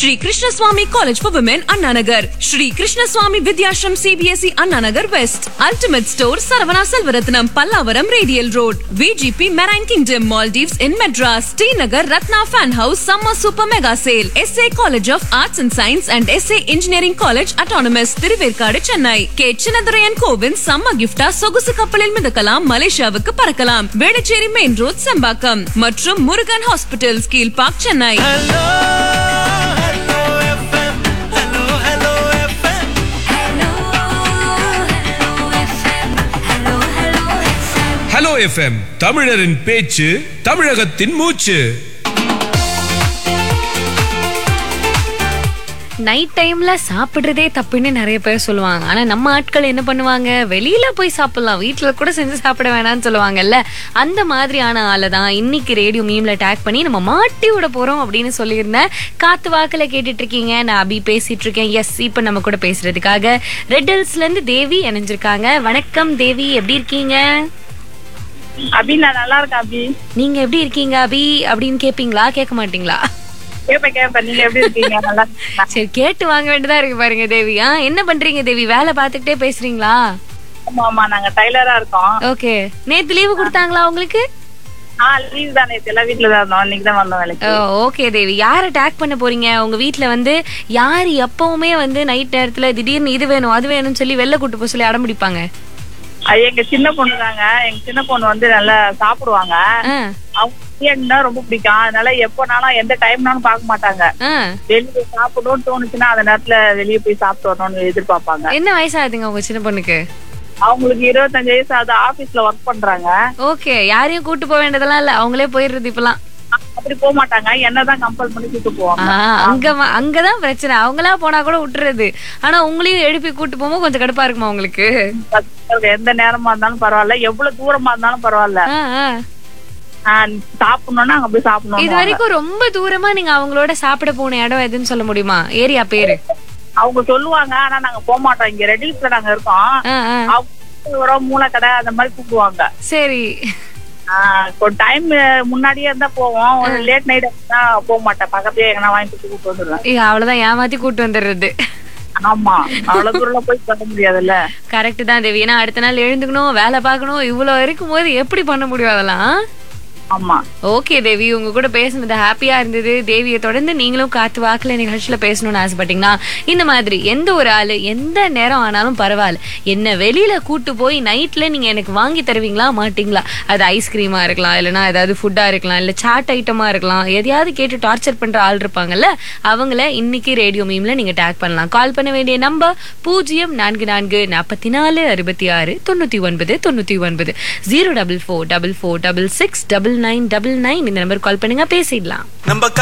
Sri Krishnaswami college for women Anna Nagar Shri Krishnaswami Vidyashram CBSE Anna Nagar west ultimate store Saravana Selvarathnam Pallavaram radial road VGP marine kingdom Maldives in Madras Srinagar Rathna fan house summer super mega sale SA college of arts and science and SA engineering college autonomous Thiruverkadu Chennai K Chinnadurai Govind சம்ம கிஃப்டா சொகுசு கப்பலில் மிதக்கலாம் மலேசியாவுக்கு பறக்கலாம் Velachery main road Sembakkam மற்றும் Murugan hospital கீழ் park Chennai hello FM தமிழரின் பேச்சு தமிழகத்தின் மூச்சு நைட் டைம்ல சாப்பிடுறதே தப்புன்னு நிறைய பேர் சொல்லுவாங்க ஆனா நம்ம ஆட்கள் என்ன பண்ணுவாங்க வெளியில போய் சாப்பிடலாம் வீட்ல கூட செஞ்சு சாப்பிட வேணாம்னு சொல்லுவாங்கல்ல அந்த மாதிரியான ஆளை தான் இன்னைக்கு ரேடியோ மீம்ல டேக் பண்ணி நம்ம மாட்டி விட போறோம் அப்படின்னு சொல்லியிருந்தேன் காத்து வாக்குல கேட்டுட்டு இருக்கீங்க நான் அபி பேசிட்டு இருக்கேன் எஸ் இப்ப நம்ம கூட பேசுறதுக்காக ரெட் ஹில்ஸ்ல இருந்து தேவி இணைஞ்சிருக்காங்க வணக்கம் தேவி எப்படி இருக்கீங்க அபி நான் நல்லா இருக்கேன் அபி நீங்க எப்படி இருக்கீங்க அபி அப்படின்னு கேப்பீங்களா கேட்க மாட்டீங்களா கேப்பேன் கேப்பேன் நீங்க எப்படி இருக்கீங்க நல்லா இருக்கீங்களா? சரி கேட்டு வாங்க வேண்டியதா இருக்கு பாருங்க தேவி ஆ என்ன பண்றீங்க தேவி வேலை பார்த்துக்கிட்டே பேசுறீங்களா ஆமா ஆமா நாங்க டைலரா இருக்கோம் ஓகே நேத்து லீவு கொடுத்தாங்களா உங்களுக்கு ஆ லீவ் தான் நேத்து எல்லாம் வீட்டுல தான் இருந்தோம் இன்னைக்கு தான் வந்தோம் வேலைக்கு ஓகே தேவி யாரை டேக் பண்ண போறீங்க உங்க வீட்ல வந்து யார் எப்பவுமே வந்து நைட் நேரத்துல திடீர்னு இது வேணும் அது வேணும்னு சொல்லி வெளில கூட்டு போக சொல்லி அடம் பிடிப்பாங்க அது எங்க சின்ன பொண்ணு தாங்க எங்க சின்ன பொண்ணு வந்து நல்லா சாப்பிடுவாங்க ஆ, அவங்க பிரியாணினா ரொம்ப பிடிக்கும் அதனால எப்போனாலும் எந்த டைம்னாலும் பார்க்க மாட்டாங்க ஆ. வெளியே சாப்பிடணும்னு தோணுச்சுன்னா அந்த நேரத்துல வெளியே போய் சாப்பிட்டு வரணும்னு எதிர்பார்ப்பாங்க என்ன வயசாகுதுங்க உங்க சின்ன பொண்ணுக்கு அவங்களுக்கு இருபத்தஞ்சு வயசு அது ஆபீஸ்ல ஒர்க் பண்றாங்க ஓகே யாரையும் கூட்டு போக வேண்டியதெல்லாம் இல்ல அவங்களே போயிடுறது இப்பெல்லாம் அப்படி போக மாட்டாங்க என்னதான் கம்பல் பண்ணி கூட்டு போவாங்க ஆ, அங்க வ- அங்கதான் பிரச்சனை அவங்களா போனா கூட விட்டுறது ஆனா உங்களையும் எழுப்பி கூட்டு போகும்போது கொஞ்சம் கடுப்பா இருக்குமா உங்களுக்கு எந்த நேரமா இருந்தாலும் பரவாயில்ல எவ்வளவு தூரமா இருந்தாலும் பரவாயில்ல ஆ, ஆ. ஆஹ் சாப்பிடணும்னா அங்க போய் சாப்பிடணும் இது வரைக்கும் ரொம்ப தூரமா நீங்க அவங்களோட சாப்பிட போன இடம் எதுன்னு சொல்ல முடியுமா ஏரியா பேரு அவங்க சொல்லுவாங்க ஆனா நாங்க போக மாட்டோம் இங்க ரெடில்ஸ்ல நாங்க இருக்கோம் ஆ, ஆ. அவங்க மூளைக்கடை அந்த மாதிரி கூப்பிடுவாங்க சரி டைம் முன்னாடியே இருந்தா போவோம் ஒரு லேட் நைட் தான் போக மாட்டேன் பக்கத்துலயே எங்கன்னா வாங்கி கொடுத்து கூப்பிட்டு வந்துடுவேன் ஏய், அவ்வளவுதான் ஏமாத்தி கூட்டு வந்துடுறது ஆமா அவ்வளவு தூரம் போய் பண்ண முடியாதுல்ல கரெக்ட் தான் தேவி ஏன்னா அடுத்த நாள் எழுந்துக்கணும் வேலை பார்க்கணும் இவ்வளவு இருக்கும்போது எப்படி பண்ண முடியும் அதெல்லாம் ஆமா ஓகே தேவி உங்க கூட பேசுனது ஹாப்பியா இருந்தது தேவியை தொடர்ந்து நீங்களும் காத்து வாக்குல நிகழ்ச்சியில பேசணும்னு ஆசைப்பட்டீங்கன்னா இந்த மாதிரி எந்த ஒரு ஆளு எந்த நேரம் ஆனாலும் பரவாயில்ல என்ன வெளியில கூட்டு போய் நைட்ல நீங்க எனக்கு வாங்கி தருவீங்களா மாட்டீங்களா அது ஐஸ்கிரீமா இருக்கலாம் இல்லைன்னா ஏதாவது ஃபுட்டா இருக்கலாம் இல்ல சாட் ஐட்டமா இருக்கலாம் எதையாவது கேட்டு டார்ச்சர் பண்ற ஆள் இருப்பாங்கல்ல அவங்கள இன்னைக்கு ரேடியோ மீம்ல நீங்க டேக் பண்ணலாம் கால் பண்ண வேண்டிய நம்பர் பூஜ்ஜியம் நான்கு நான்கு நாற்பத்தி நாலு அறுபத்தி ஆறு தொண்ணூத்தி ஒன்பது தொண்ணூத்தி ஒன்பது zero double four double four double six double nine double nine இந்த நம்பர் கால் பண்ணுங்க பேசிடலாம் நம்ம